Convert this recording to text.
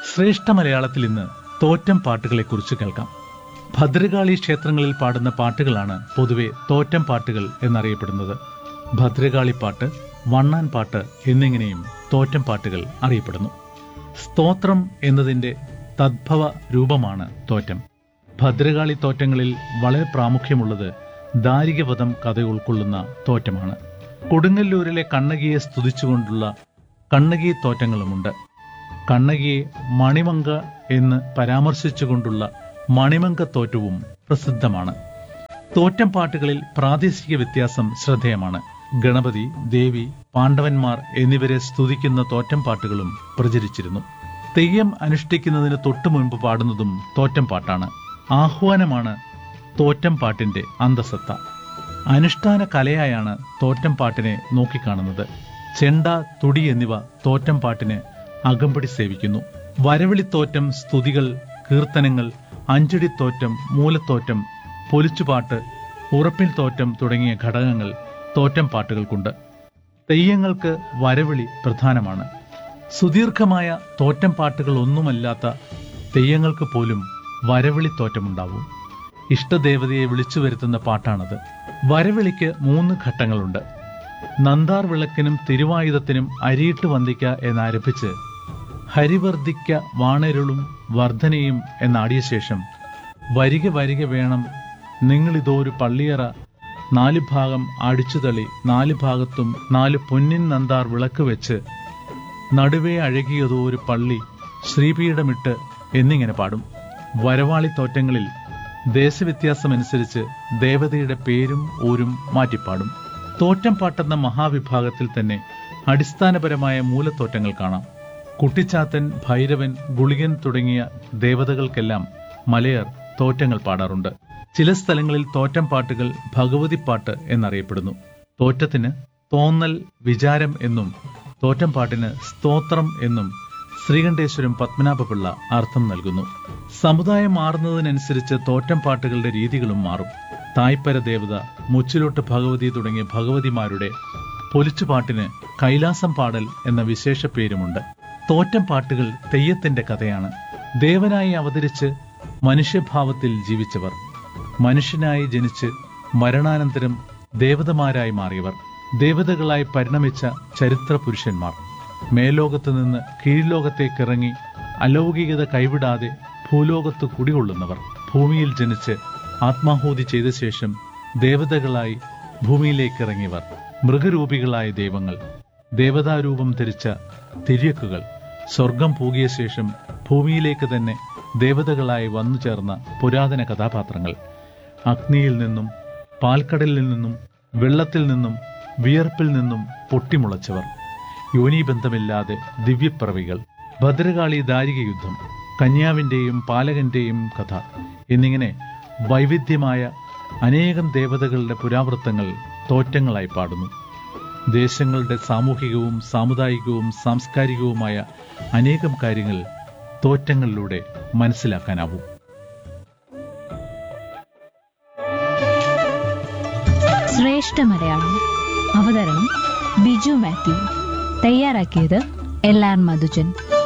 ശ്രേഷ്ഠ മലയാളത്തിൽ ഇന്ന് തോറ്റം പാട്ടുകളെക്കുറിച്ച് കേൾക്കാം ഭദ്രകാളി ക്ഷേത്രങ്ങളിൽ പാടുന്ന പാട്ടുകളാണ് പൊതുവെ തോറ്റം പാട്ടുകൾ എന്നറിയപ്പെടുന്നത് ഭദ്രകാളി പാട്ട് വണ്ണാൻ പാട്ട് എന്നിങ്ങനെയും തോറ്റം പാട്ടുകൾ അറിയപ്പെടുന്നു സ്തോത്രം എന്നതിന്റെ തദ്ഭവ രൂപമാണ് തോറ്റം ഭദ്രകാളി തോറ്റങ്ങളിൽ വളരെ പ്രാമുഖ്യമുള്ളത് ദാരികവധം കഥ ഉൾക്കൊള്ളുന്ന തോറ്റമാണ് കൊടുങ്ങല്ലൂരിലെ കണ്ണകിയെ സ്തുതിച്ചുകൊണ്ടുള്ള കണ്ണകി തോറ്റങ്ങളുമുണ്ട് കണ്ണകിയെ മണിമങ്ക എന്ന് പരാമർശിച്ചുകൊണ്ടുള്ള മണിമങ്ക തോറ്റവും പ്രസിദ്ധമാണ് തോറ്റം പാട്ടുകളിൽ പ്രാദേശിക വ്യത്യാസം ശ്രദ്ധേയമാണ് ഗണപതി ദേവി പാണ്ഡവന്മാർ എന്നിവരെ സ്തുതിക്കുന്ന തോറ്റം പാട്ടുകളും പ്രചരിച്ചിരുന്നു തെയ്യം അനുഷ്ഠിക്കുന്നതിന് തൊട്ടു മുൻപ് പാടുന്നതും തോറ്റം പാട്ടാണ് ആഹ്വാനമാണ് തോറ്റം പാട്ടിന്റെ അന്തസത്ത അനുഷ്ഠാന കലയായാണ് തോറ്റം പാട്ടിനെ നോക്കിക്കാണുന്നത് ചെണ്ട തുടി എന്നിവ തോറ്റം പാട്ടിന് അകമ്പടി സേവിക്കുന്നു വരവിളിത്തോറ്റം സ്തുതികൾ കീർത്തനങ്ങൾ അഞ്ചടിത്തോറ്റം മൂലത്തോറ്റം പൊലിച്ചുപാട്ട് ഉറപ്പിൽ തോറ്റം തുടങ്ങിയ ഘടകങ്ങൾ തോറ്റം പാട്ടുകൾക്കുണ്ട് തെയ്യങ്ങൾക്ക് വരവിളി പ്രധാനമാണ് സുദീർഘമായ തോറ്റം പാട്ടുകൾ ഒന്നുമല്ലാത്ത തെയ്യങ്ങൾക്ക് പോലും വരവിളി തോറ്റമുണ്ടാവും ഇഷ്ടദേവതയെ വിളിച്ചു വരുത്തുന്ന പാട്ടാണത് വരവിളിക്ക് മൂന്ന് ഘട്ടങ്ങളുണ്ട് നന്ദാർ വിളക്കിനും തിരുവായുധത്തിനും അരിയിട്ട് വന്ദിക്ക എന്നാരംഭിച്ച് ഹരിവർദ്ധിക്ക വാണരുളും വർധനയും എന്നാടിയ ശേഷം വരിക വരിക വേണം നിങ്ങളിതോരു പള്ളിയറ നാല് ഭാഗം അടിച്ചുതളി നാല് ഭാഗത്തും നാല് പൊന്നിൻ നന്ദാർ വിളക്ക് വെച്ച് നടുവേ അഴകിയതോ ഒരു പള്ളി ശ്രീപീഠമിട്ട് എന്നിങ്ങനെ പാടും വരവാളി തോറ്റങ്ങളിൽ ദേശവ്യത്യാസമനുസരിച്ച് ദേവതയുടെ പേരും ഊരും മാറ്റിപ്പാടും തോറ്റം പാട്ടെന്ന മഹാവിഭാഗത്തിൽ തന്നെ അടിസ്ഥാനപരമായ മൂലത്തോറ്റങ്ങൾ കാണാം കുട്ടിച്ചാത്തൻ ഭൈരവൻ ഗുളികൻ തുടങ്ങിയ ദേവതകൾക്കെല്ലാം മലയർ തോറ്റങ്ങൾ പാടാറുണ്ട് ചില സ്ഥലങ്ങളിൽ തോറ്റം പാട്ടുകൾ ഭഗവതിപ്പാട്ട് എന്നറിയപ്പെടുന്നു തോറ്റത്തിന് തോന്നൽ വിചാരം എന്നും തോറ്റം പാട്ടിന് സ്തോത്രം എന്നും ശ്രീകണ്ഠേശ്വരം പത്മനാഭപിള്ള അർത്ഥം നൽകുന്നു സമുദായം മാറുന്നതിനനുസരിച്ച് തോറ്റം പാട്ടുകളുടെ രീതികളും മാറും തായ്പര ദേവത മുച്ചിലോട്ട് ഭഗവതി തുടങ്ങിയ ഭഗവതിമാരുടെ പൊലിച്ചുപാട്ടിന് കൈലാസം പാടൽ എന്ന വിശേഷ പേരുമുണ്ട് തോറ്റം പാട്ടുകൾ തെയ്യത്തിന്റെ കഥയാണ് ദേവനായി അവതരിച്ച് മനുഷ്യഭാവത്തിൽ ജീവിച്ചവർ മനുഷ്യനായി ജനിച്ച് മരണാനന്തരം ദേവതമാരായി മാറിയവർ ദേവതകളായി പരിണമിച്ച ചരിത്ര പുരുഷന്മാർ മേലോകത്ത് നിന്ന് കീഴ്ലോകത്തേക്കിറങ്ങി അലൗകികത കൈവിടാതെ ഭൂലോകത്ത് കുടികൊള്ളുന്നവർ ഭൂമിയിൽ ജനിച്ച് ആത്മാഹൂതി ചെയ്ത ശേഷം ദേവതകളായി ഭൂമിയിലേക്കിറങ്ങിയവർ മൃഗരൂപികളായ ദൈവങ്ങൾ ദേവതാരൂപം ധരിച്ച തിര്യക്കുകൾ സ്വർഗം പൂകിയ ശേഷം ഭൂമിയിലേക്ക് തന്നെ ദേവതകളായി വന്നു ചേർന്ന പുരാതന കഥാപാത്രങ്ങൾ അഗ്നിയിൽ നിന്നും പാൽക്കടലിൽ നിന്നും വെള്ളത്തിൽ നിന്നും വിയർപ്പിൽ നിന്നും പൊട്ടിമുളച്ചവർ യോനീബന്ധമില്ലാതെ ദിവ്യപ്പിറവികൾ ഭദ്രകാളി ദാരിക യുദ്ധം കന്യാവിന്റെയും പാലകന്റെയും കഥ എന്നിങ്ങനെ വൈവിധ്യമായ അനേകം ദേവതകളുടെ പുരാവൃത്തങ്ങൾ തോറ്റങ്ങളായി പാടുന്നു ദേശങ്ങളുടെ സാമൂഹികവും സാമുദായികവും സാംസ്കാരികവുമായ അനേകം കാര്യങ്ങൾ തോറ്റങ്ങളിലൂടെ മനസ്സിലാക്കാനാവും ശ്രേഷ്ഠ മലയാളം അവതരണം ബിജു മാത്യു തയ്യാറാക്കിയത് എൽ ആർ മധുജൻ